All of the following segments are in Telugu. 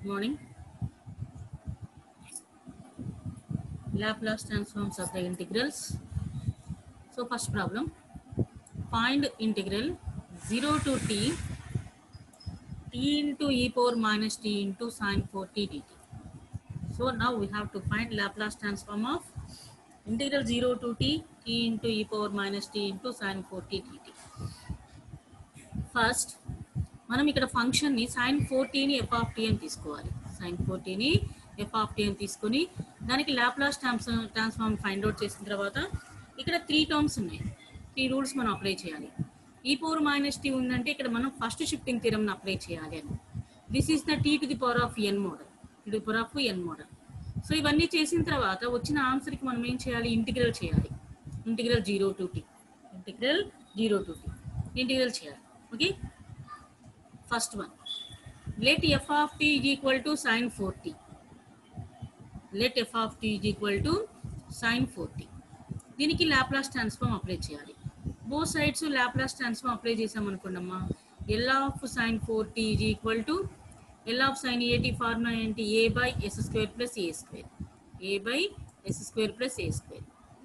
morning. Laplace transforms of the integrals. So first problem, find integral 0 to t t into e power minus t into sine 4t dt. So now we have to find Laplace transform of integral 0 to t t into e power minus t into sine 4t dt. First మనం ఇక్కడ ఫంక్షన్ని సైన్ ఫోర్టీని ఎఫ్ ఆఫ్ టీ అని తీసుకోవాలి సైన్ ఫోర్టీని ఎఫ్ ఆఫ్ టీ అని తీసుకొని దానికి Laplace trans transform find out చేసిన తర్వాత ఇక్కడ త్రీ టర్మ్స్ ఉన్నాయి త్రీ రూల్స్ మనం అప్లై చేయాలి ఈ పవర్ మైనస్ టీ ఉందంటే ఇక్కడ మనం ఫస్ట్ షిఫ్టింగ్ థిరమ్ని అప్లై చేయాలి అని this is the T to the power of N model to the power of N model so ఇవన్నీ చేసిన తర్వాత వచ్చిన ఆన్సర్కి మనం ఏం చేయాలి ఇంటిగ్రల్ చేయాలి integral zero to T integral zero to T integral చేయాలి okay first one let F of tea is equal to sine forty let F of tea is equal to sine forty దీనికి లాప్లాస్ ట్రాన్స్ఫార్మ్ అప్లై చేయాలి both sides Laplace transform apply చేసాం అనుకోండమ్మా L of sine forty is equal to L of sine A T formula ఏంటి A by yes square plus A square A by yes square plus A square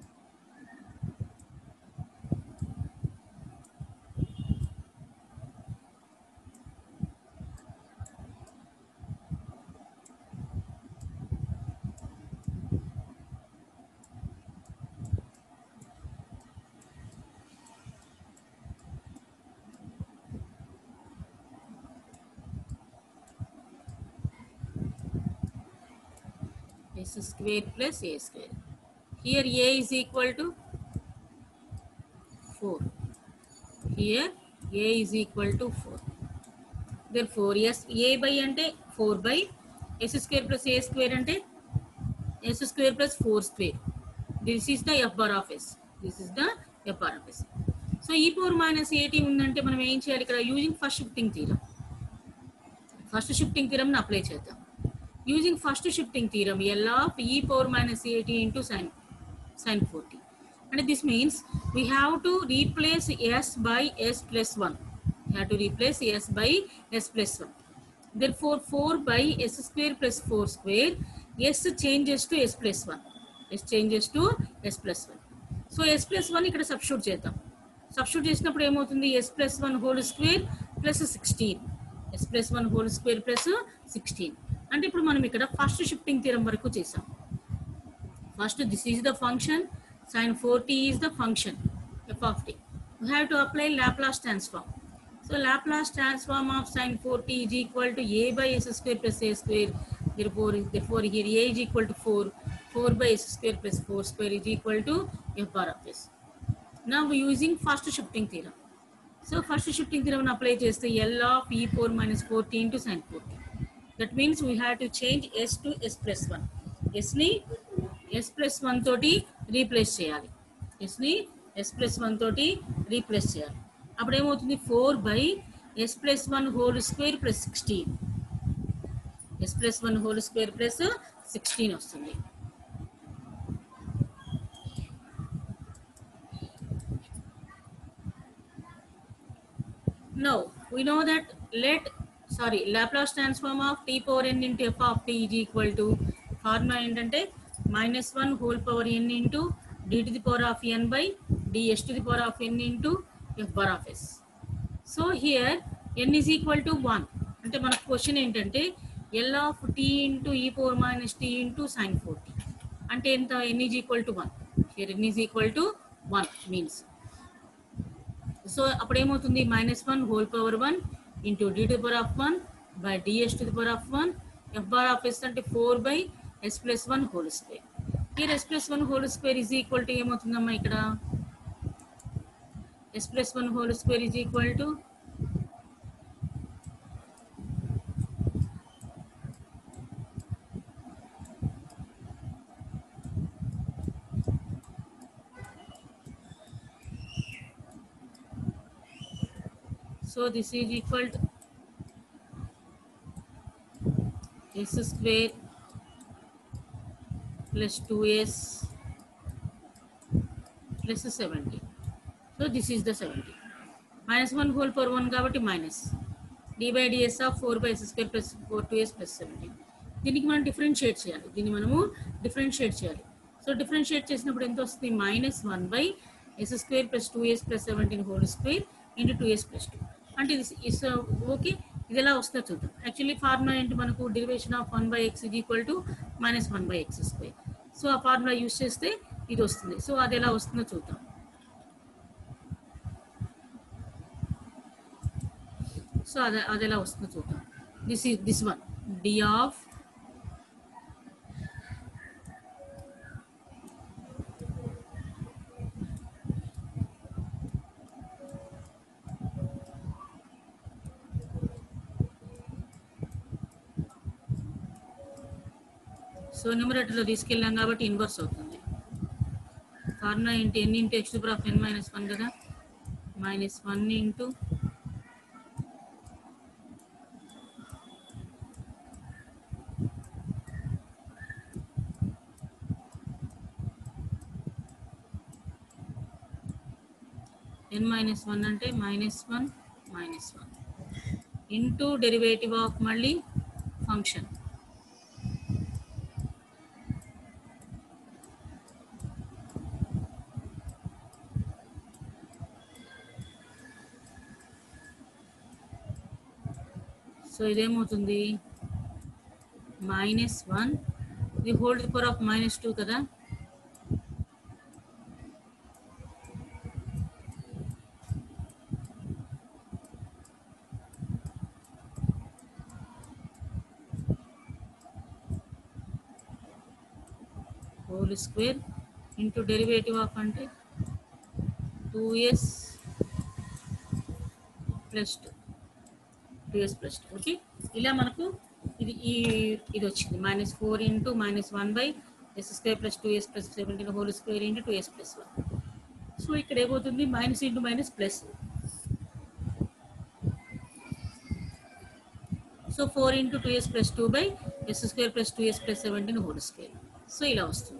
s square plus a square. Here a is equal to 4. Here a is equal to 4. Therefore, yes, a by ante 4 by s square plus a square ante s square plus 4 square. This is the f bar of s. This is the f bar of s. So E power minus A T ఉందంటే మనం ఏం చేయాలి ఇక్కడ using first shifting theorem first shifting థీరంని అప్లై చేద్దాం using first shifting theorem L of e power minus at into sine sine 40 and this means we have to replace s by s plus 1 we have to replace s by s plus 1 therefore 4 by s square plus 4 square s changes to s plus 1 s changes to s plus 1 so S plus one ఇక్కడ సబ్స్టిట్యూట్ చేద్దాం సబ్స్టిట్యూట్ చేసినప్పుడు ఏమవుతుంది S plus one whole square plus sixteen S plus one whole square plus sixteen అంటే ఇప్పుడు మనం ఇక్కడ ఫస్ట్ షిఫ్టింగ్ థీరం వరకు చేసాం first this is the function sine forty is the function F of T you have to apply Laplace transform so Laplace transform of sine forty is equal to A by yes square plus A square therefore therefore here a is equal to 4 4 by s square plus 4 square is equal to f bar of s now we using first shifting theorem so first shifting theorem apply చేస్తే l of e 4 minus 40 into sin 40 that means we have to change s to s plus 1 s ని s plus 1 తోటి రీప్లేస్ చేయాలి s ని s plus 1 తోటి రీప్లేస్ చేయాలి అప్పుడు ఏమవుతుంది 4 by s plus 1 whole square plus sixteen S plus one whole square plus sixteen వస్తుంది No, we know that let sorry Laplace transform of t power n into f of t is equal to formula ఏంటంటే minus one whole power N into D to the power of N by DS to the power of N into F power of S so here N is equal to one అంటే మన క్వశ్చన్ ఏంటంటే ఎల్ ఆఫ్ టీ ఇంటూ ఈ power minus tea into sine forty అంటే ఎంత N is equal to one here N is equal to one means so అప్పుడు ఏమవుతుంది minus one whole power one into D to power of one by DS to the power of one F bar of yes అంటే four by yes plus one whole square hier S plus one whole square is equal to ఏమవుతుందమ్మా ఇక్కడ S plus one whole square is equal to So this is equal to s square plus 2s plus 70. So this is the 70. Minus 1 whole power 1 కాబట్టి minus. D by D S of four by yes square plus four two yes plus seventeen దీనికి మనం డిఫరెన్షియేట్ చేయాలి దీన్ని మనము డిఫరెన్షియేట్ చేయాలి సో డిఫరెన్షియేట్ చేసినప్పుడు ఎంత వస్తుంది minus one by yes square plus two yes plus seventeen whole square into two yes plus two అంటే ఇది ఇస్ ఓకే ఇది ఎలా వస్తుందో చూద్దాం యాక్చువల్లీ ఫార్ములా ఏంటి మనకు derivation of one by X is equal to minus one by X square so ఆ ఫార్ములా యూస్ చేస్తే ఇది వస్తుంది సో అది ఎలా వస్తుందో చూద్దాం సో అది అది ఎలా వస్తుందో చూద్దాం దిస్ ఈ this one D of so న్యూమరేటర్లో తీసుకెళ్ళాం కాబట్టి ఇన్వర్స్ అవుతుంది ఫార్ములా ఏంటి N into X power of N minus one కదా minus one into N minus one అంటే minus one minus one into derivative of మళ్ళీ ఫంక్షన్ సో ఇదేమవుతుంది మైనస్ వన్ ఇది whole power of minus two కదా whole square into derivative of అంటే two yes plus two two yes plus two okay ఇలా మనకు ఇది ఈ ఇది వచ్చింది minus four into minus one by yes square plus two yes plus seventeen whole square into two yes plus one so ఇక్కడ ఏమవుతుంది minus into minus plus so four into two yes plus two by yes square plus two yes plus seventeen whole square so ఇలా వస్తుంది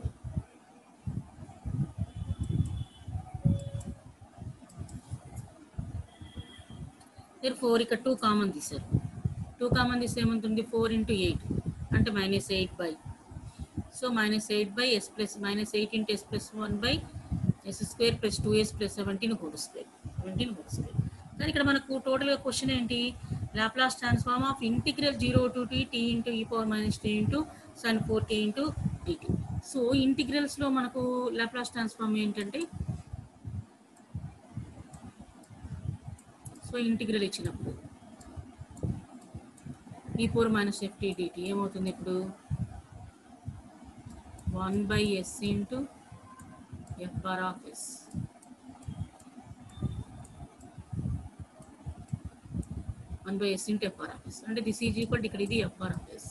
మీరు ఫోర్ ఇక్కడ టూ కామన్ తీశారు టూ కామన్ తీస్తే ఏముంటుంది ఫోర్ ఇంటూ ఎయిట్ అంటే minus eight by so minus eight by yes plus minus eight into s plus one by yes square plus two yes plus seventeen whole square seventeen whole square కానీ ఇక్కడ మనకు టోటల్గా క్వశ్చన్ ఏంటి Laplace transform of integral zero to t t into ఈ power minus tea into sin four t into dt so ఇంటిగ్రల్స్లో మనకు లాప్లాస్ ట్రాన్స్ఫార్మ్ ఏంటంటే సో ఇంటిగ్రల్ ఇచ్చినప్పుడు e four minus ft dt ఏమవుతుంది ఇప్పుడు one by yes into f bar of yes one by yes into f bar of yes అంటే దిస్ ఈజ్ ఈక్వల్ ఇక్కడ ఇది f bar of s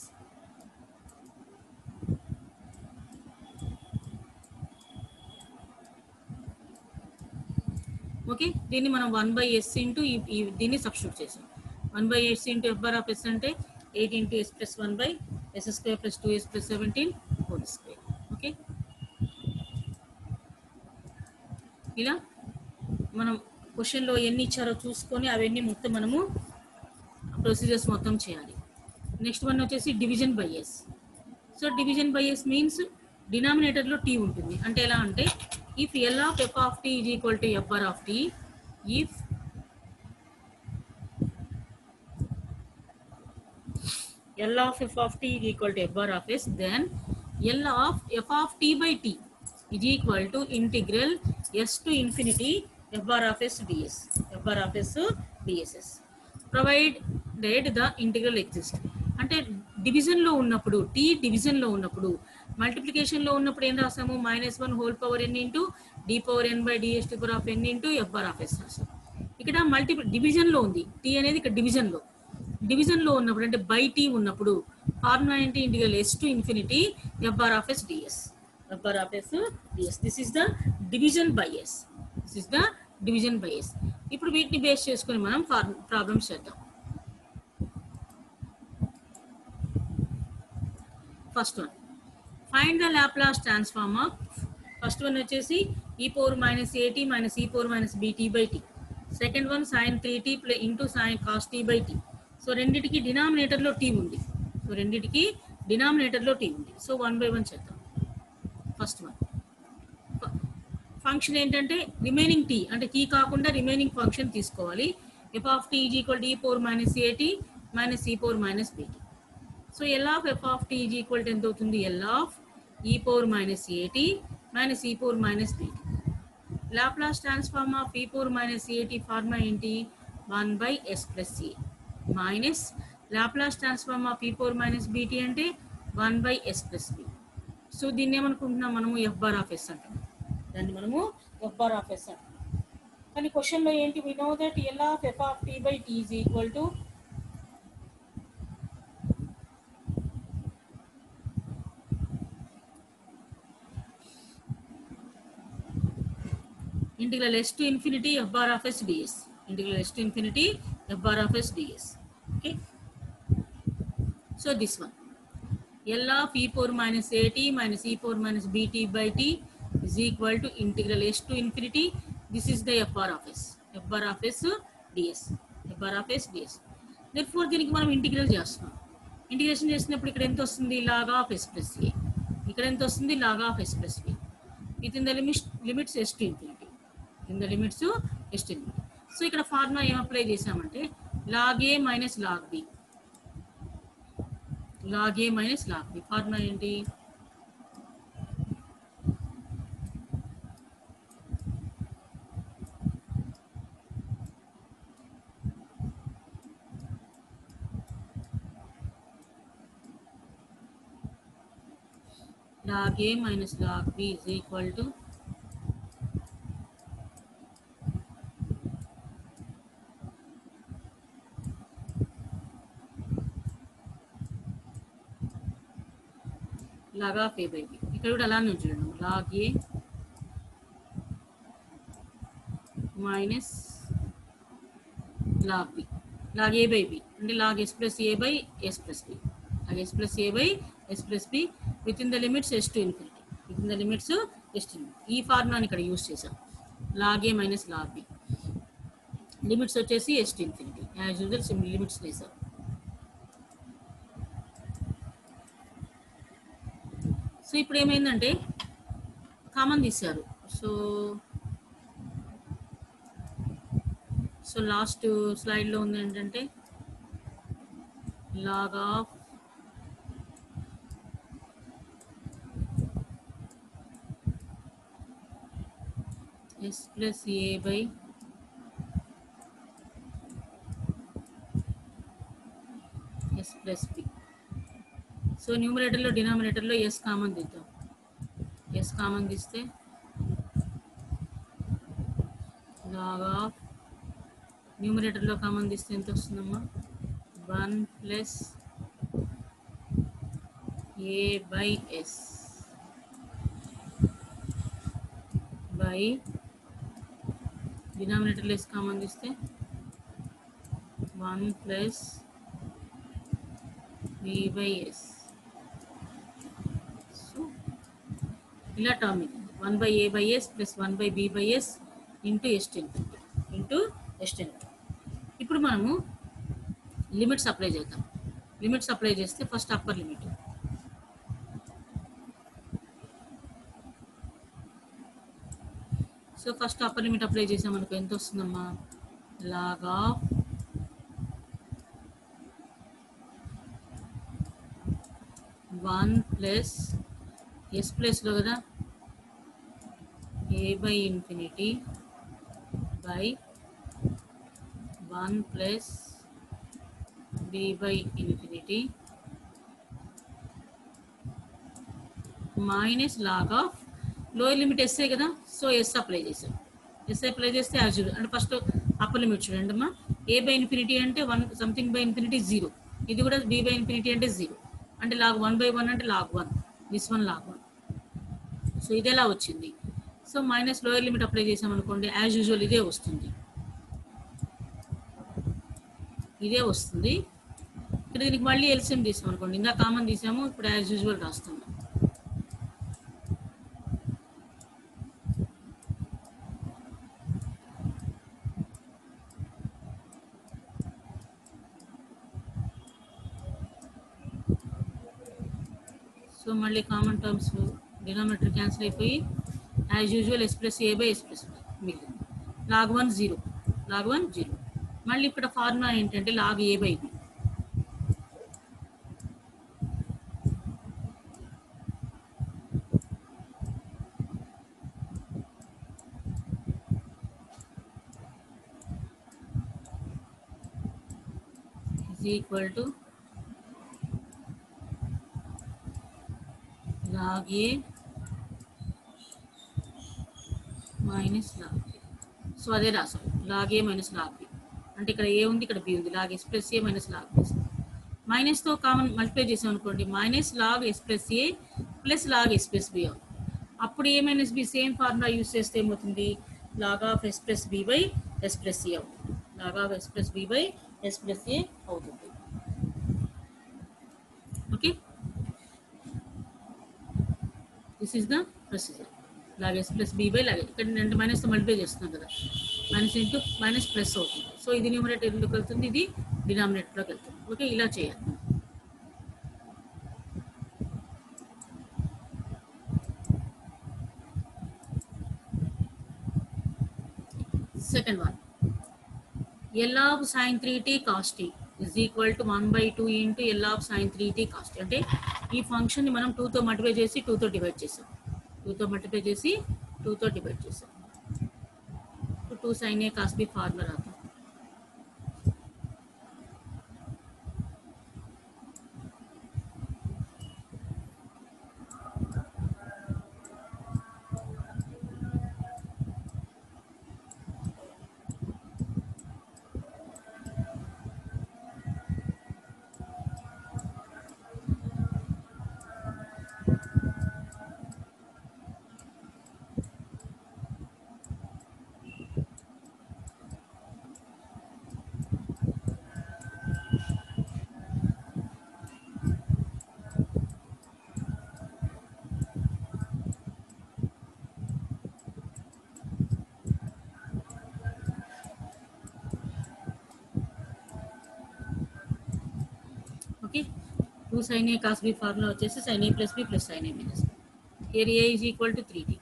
okay దీన్ని మనం వన్ బై ఎస్ ఇంటూ దీన్ని సబ్స్టిట్యూట్ చేసాం one by yes into f bar of yes అంటే eight into s plus one by yes square plus two yes plus seventeen whole square okay ఇలా మనం క్వశ్చన్లో ఎన్ని ఇచ్చారో చూసుకొని అవన్నీ మొత్తం మనము ప్రొసీజర్స్ మొత్తం చేయాలి నెక్స్ట్ వన్ వచ్చేసి division by s so division by s means డినామినేటర్లో టీ ఉంటుంది అంటే ఎలా అంటే if L of f of tea is equal to f r of t if L of f of t is equal to f bar of s, then L of f of t by t is equal to integral s to infinity f bar of s ds. f bar of s dss. Provided the integral exists. అంటే డివిజన్లో ఉన్నప్పుడు టీ డివిజన్లో ఉన్నప్పుడు మల్టిప్లికేషన్లో ఉన్నప్పుడు ఏం రాసాము minus one whole power N into d power n by DS to power of N into f bar of s రాసాం ఇక్కడ మల్టిపుల్ డివిజన్లో ఉంది టీ అనేది ఇక్కడ డివిజన్లో డివిజన్లో ఉన్నప్పుడు అంటే బై టీ ఉన్నప్పుడు ఫార్ములా ఏంటి integral yes to infinity f bar of s ds f bar of s ds this is the division by s this is the division by s ఇప్పుడు వీటిని బేస్ చేసుకొని మనం ప్రాబ్లమ్స్ చేద్దాం first one find the Laplace transform of first one వచ్చేసి ఈ పవర్ మైనస్ ఏటీ minus e power minus BT by t second one sine three t play into sine cos t by t so రెండిటికి డినామినేటర్లో టీ ఉంది సో రెండిటికి డినామినేటర్లో టీ ఉంది సో వన్ బై వన్ చేద్దాం ఫస్ట్ వన్ ఫంక్షన్ ఏంటంటే రిమైనింగ్ టీ అంటే టీ కాకుండా రిమైనింగ్ ఫంక్షన్ తీసుకోవాలి f of tea is equal t four minus ఏటీ minus e four minus bt so L of f of tea is equal to ఎంత అవుతుంది L of e four minus ఏటీ minus e four minus bt Laplace transform of e four minus at formula ఏంటి one by yes plus a minus Laplace transform of e four minus bt అంటే one by yes plus b so దీన్ని ఏమనుకుంటున్నాం మనము ఎఫ్ బార్ ఆఫ్ ఎస్ అంటాం దాన్ని మనము ఎఫ్ బార్ ఆఫ్ ఎస్ అంటాం కానీ క్వశ్చన్లో ఏంటి we know that L of f of t by t is equal to integral s to infinity f bar of s ds integral s to infinity f bar of s ds okay so this one l of e power minus at minus e power minus bt by t is equal to integral s to infinity this is the f bar of s f bar of s ds f bar of s ds therefore దీనికి మనం ఇంటిగ్రల్ చేస్తున్నాం ఇంటిగ్రేషన్ చేసినప్పుడు ఇక్కడ ఎంత వస్తుంది లాగా ఆఫ్ ఎస్ ప్లస్ ఏ ఇక్కడ ఎంత వస్తుంది లాగా of s plus b within the limits limits s to infinity in the limits s to infinity so ఇక్కడ ఫార్ములా ఏం అప్లై చేసామంటే log a minus log b log a minus log b formula ఏంటి log a minus log b is equal to log of a by b ఇక్కడ కూడా అలానే ఉంచండి log a minus log b log a by b అంటే log s plus a by s plus b log s plus a by s plus b within the limits s to infinity within the limits s to ఈ ఫార్ములాని ఇక్కడ యూస్ చేసాం log a minus log b limits వచ్చేసి yes to infinity as usual same limits వేసాం సో ఇప్పుడు ఏమైందంటే కామన్ తీశారు సో సో లాస్ట్ స్లైడ్లో ఉంది ఏంటంటే log of s plus a by s plus b so న్యూమరేటర్లో డినామినేటర్లో ఎస్ కామన్ తీద్దాం ఎస్ కామన్ తీస్తే లాగ్ ఆఫ్ న్యూమరేటర్లో కామన్ తీస్తే ఎంత వస్తుందమ్మా one plus a by yes by డినామినేటర్లో ఎస్ కామన్ తీస్తే one plus b by s so ఇలా టర్మ్ ఇది one by a by yes plus one by b by yes into s ten into s ten ఇప్పుడు మనము లిమిట్స్ అప్లై చేద్దాం లిమిట్స్ అప్లై చేస్తే first upper limit so first upper limit apply చేసామనుకో ఎంత వస్తుందమ్మా లాగా వన్ ప్లస్ ఎస్ ప్లస్లో కదా a by infinity by one plus b by infinity minus log of lower limit s a కదా సో ఎస్ అప్లై చేసాం ఎస్ అప్లై చేస్తే యాజ్ అంటే ఫస్ట్ అప్పర్ లిమిట్ చూడండి అమ్మా ఏ బై ఇన్ఫినిటీ అంటే one something by infinity zero ఇది కూడా బి బై ఇన్ఫినిటీ అంటే జీరో అంటే లాగ్ వన్ బై వన్ అంటే log one this one log one so ఇది ఎలా వచ్చింది so minus lower limit apply చేసాం అనుకోండి యాజ్ యూజువల్ ఇదే వస్తుంది ఇదే వస్తుంది ఇక్కడ దీనికి మళ్ళీ ఎల్సిఎం తీసాం అనుకోండి ఇందా కామన్ తీసాము ఇప్పుడు యాజ్ యూజువల్ రాస్తున్నాం సో మళ్ళీ కామన్ టర్మ్స్ డినామినేటర్ క్యాన్సిల్ అయిపోయి as usual s plus a by yes plus మిగిలింది log one zero log one zero మళ్ళీ ఇక్కడ ఫార్ములా ఏంటంటే log a by b is equal to log A minus log b so అదే రాసాం log a minus log b అంటే ఇక్కడ ఏ ఉంది ఇక్కడ బి ఉంది log s plus a minus log b మైనస్తో కామన్ మల్టిప్లై చేసాం అనుకోండి minus log s plus a plus log s plus b అప్పుడు a minus b same formula use చేస్తే ఏమవుతుంది log of s plus b by yes plus a అవుతుంది log of s plus b by yes plus a అవుతుంది okay this is the procedure log s plus b by log ఇక్కడ అంటే మైనస్తో మల్టిప్లై చేస్తున్నాం కదా మైనస్ ఇంటూ మైనస్ ప్లస్ అవుతుంది సో ఇది న్యూమరేటర్ ఎందుకు వెళ్తుంది ఇది డినామినేటర్లోకి వెళ్తుంది ఓకే ఇలా చేయాలి second one L of sine three t cos t is equal to one by two into L of sine three t cos t అంటే ఈ ఫంక్షన్ని మనం టూతో మల్టిప్లై చేసి టూతో డివైడ్ చేసాం టూతో మల్టిప్లై చేసి టూతో డివైడ్ చేసాం two sine a cos b formula రాద్దాం okay two sine a cos b formula వచ్చేసి sine a plus b plus sine a minus here a is equal to three d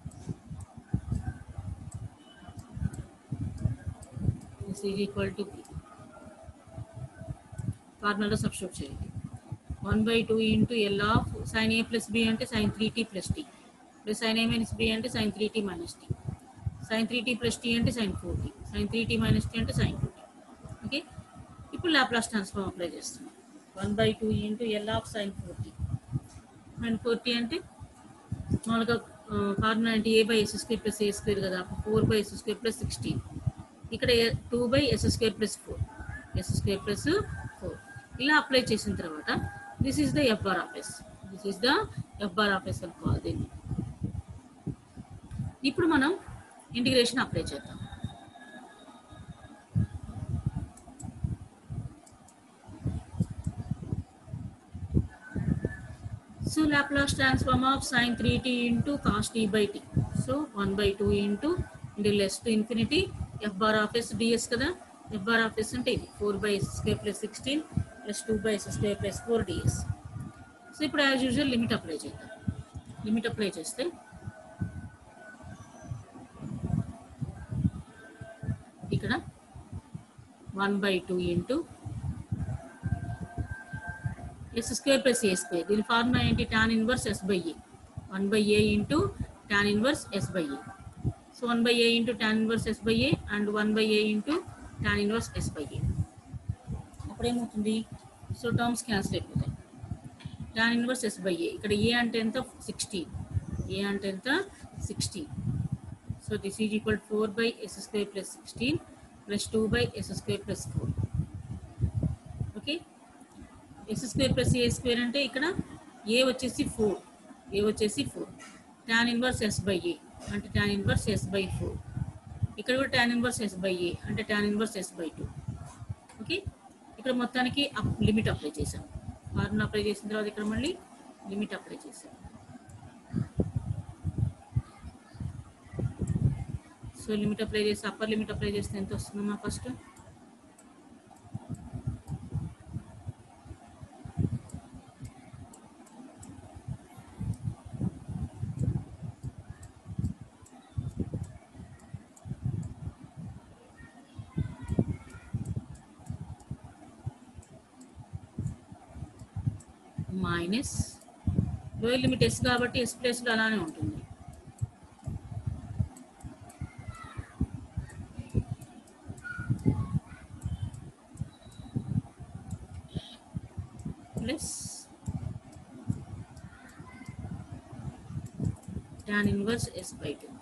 this is equal to b ఫార్ములాలో సబ్స్టిట్యూట్ చేయండి one by two into L of sine a plus b అంటే sine three t plus t plus sine a minus b అంటే sine three t minus t sine three t plus t అంటే sine four t sine three t minus t అంటే సైన్ టూ టీ ఓకే ఇప్పుడు లాప్లాస్ ట్రాన్స్ఫార్మ్ అప్లై చేస్తున్నాం one by two into L of sine four t sine forty అంటే మామూలుగా ఫార్ములా అంటే a by yes square plus A square కదా four by yes square plus sixteen ఇక్కడ two by yes square plus four s square plus four ఇలా అప్లై చేసిన తర్వాత this is the f bar of s this is the f bar of yes అనుకోవాలి దీన్ని ఇప్పుడు మనం ఇంటిగ్రేషన్ అప్లై చేద్దాం So Laplace transform of sin 3t into cos t by t. So 1 by 2 into into less to infinity f bar of s ds కదా f bar of s అంటే ఇది 4 by s square plus 16 plus 2 by s square plus 4 ds. So ఇప్పుడు యాజ్ యూజువల్ లిమిట్ అప్లై చేద్దాం లిమిట్ అప్లై చేస్తే ఇక్కడ one by two into s square plus A square దీని ఫార్ములా ఏంటి tan inverse yes by a one by a into tan inverse yes by a so one by a into tan inverse yes by a and one by a into tan inverse yes by a అప్పుడేమవుతుంది సో టర్మ్స్ క్యాన్సిల్ అయిపోతాయి టాన్ ఇన్వర్స్ ఎస్ బై ఏ ఇక్కడ ఏ అంటే ఎంత సిక్స్టీన్ ఏ అంటే ఎంత sixteen so this is equal four by yes square plus sixteen plus two by yes square plus four okay s square plus A square అంటే ఇక్కడ ఏ వచ్చేసి ఫోర్ ఏ వచ్చేసి four tan inverse yes by a అంటే tan inverse yes by four ఇక్కడ కూడా tan inverse yes by a అంటే tan inverse yes by two okay ఇక్కడ మొత్తానికి లిమిట్ అప్లై చేసాం ఫార్ములా అప్లై చేసిన తర్వాత ఇక్కడ మళ్ళీ లిమిట్ అప్లై చేసాం సో లిమిట్ అప్లై చేసి అప్పర్ లిమిట్ అప్లై చేస్తే ఎంత వస్తుందమ్మా first minus lower limit S కాబట్టి ఎస్ ప్లేస్లో అలానే ఉంటుంది plus tan inverse yes by two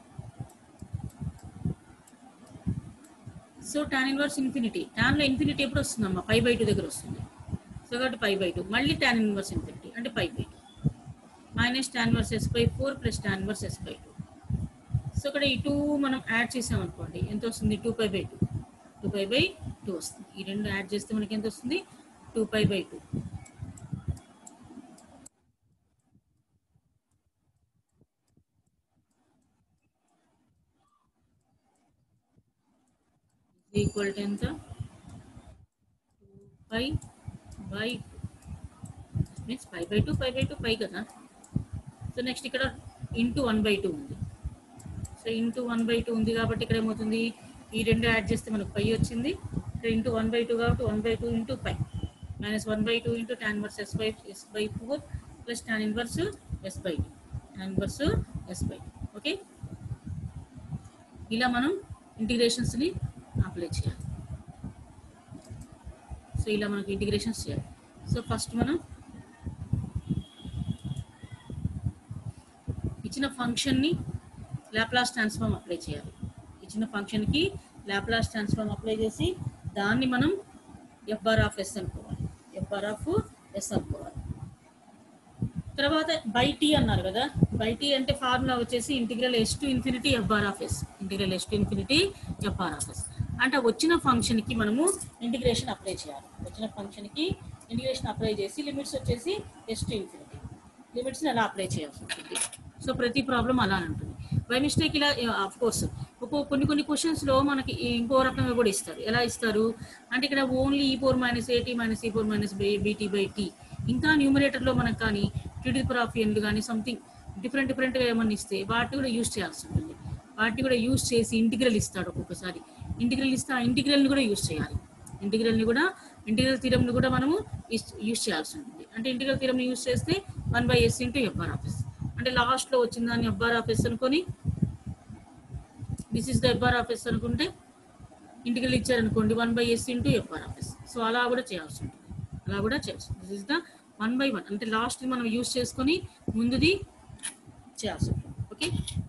so tan inverse infinity టాన్లో ఇన్ఫినిటీ ఎప్పుడు వస్తుందమ్మా పై బై టూ దగ్గర వస్తుంది సో కాబట్టి పై బై టూ మళ్ళీ టాన్ ఇన్వర్స్ ఇన్ఫినిటీ అంటే pi by two minus tan inverse yes by four plus tan inverse yes by two so ఇక్కడ ఈ టూ మనం యాడ్ చేసామనుకోండి ఎంత వస్తుంది two pi by two two pi by two వస్తుంది ఈ రెండు యాడ్ చేస్తే మనకి ఎంత వస్తుంది two pi by two equal to ఎంత pi by means pi by two pi by two pi కదా సో నెక్స్ట్ ఇక్కడ ఇంటూ వన్ బై టూ ఉంది so into one by two ఉంది కాబట్టి ఇక్కడ ఏమవుతుంది ఈ రెండు యాడ్ చేస్తే మనకు పై వచ్చింది ఇక్కడ ఇంటూ వన్ బై టూ కాబట్టి one by two into pi minus one by two into tan inverse yes by yes by four plus tan inverse yes by two tan inverse yes by two okay ఇలా మనం ఇంటిగ్రేషన్స్ని అప్లై చేయాలి సో ఇలా మనకి ఇంటిగ్రేషన్స్ చేయాలి సో ఫస్ట్ మనం ఇచ్చిన ఫంక్షన్ని లాప్లాస్ ట్రాన్స్ఫార్మ్ అప్లై చేయాలి ఇచ్చిన ఫంక్షన్కి లాప్లాస్ ట్రాన్స్ఫార్మ్ అప్లై చేసి దాన్ని మనం ఎఫ్ఆర్ ఆఫ్ ఎస్ అనుకోవాలి ఎఫ్ఆర్ ఆఫ్ ఎస్ అనుకోవాలి తర్వాత బై టీ అన్నారు కదా బై టీ అంటే ఫార్ములా వచ్చేసి integral yes to infinity FR of S integral yes to infinity FR of yes అంటే వచ్చిన ఫంక్షన్కి మనము ఇంటిగ్రేషన్ అప్లై చేయాలి వచ్చిన ఫంక్షన్కి ఇంటిగ్రేషన్ అప్లై చేసి లిమిట్స్ వచ్చేసి ఎస్ టు ఇన్ఫినిటీ లిమిట్స్ని అలా అప్లై చేయాల్సి ఉంటుంది సో ప్రతి ప్రాబ్లం అలానే ఉంటుంది బై మిస్టేక్ ఇలా ఆఫ్ కోర్స్ ఒక్కో కొన్ని కొన్ని క్వశ్చన్స్లో మనకి ఇంకో రకంగా కూడా ఇస్తారు ఎలా ఇస్తారు అంటే ఇక్కడ ఓన్లీ ఈ ఫోర్ మైనస్ ఏటీ minus e four minus BT by T ఇంకా న్యూమరేటర్లో మనకు కానీ టీడీ ఆఫ్ ఎండ్ కానీ సంథింగ్ డిఫరెంట్ డిఫరెంట్గా ఏమన్నా ఇస్తే వాటిని కూడా యూజ్ చేయాల్సి ఉంటుంది వాటిని కూడా యూజ్ చేసి ఇంటిగ్రల్ ఇస్తాడు ఒక్కొక్కసారి ఇంటిగ్రల్ ఇస్తే ఆ ఇంటిగ్రల్ని కూడా యూజ్ చేయాలి ఇంటిగ్రల్ని కూడా ఇంటిగ్రల్ థీరంని కూడా మనము యూజ్ చేయాల్సి ఉంటుంది అంటే ఇంటిగ్రల్ థీరంని యూజ్ చేస్తే one by yes into FR of S అంటే లాస్ట్లో వచ్చిన దాన్ని ఎఫ్ఆర్ ఆఫీస్ అనుకొని this is the FR of S అనుకుంటే ఇంటిగ్రల్ ఇచ్చారనుకోండి one by yes into FR of S so అలా కూడా చేయాల్సి ఉంటుంది అలా కూడా చేయాల్సి this is the one by one అంటే లాస్ట్ మనం యూజ్ చేసుకొని ముందుది చేయాల్సి ఉంటుంది ఓకే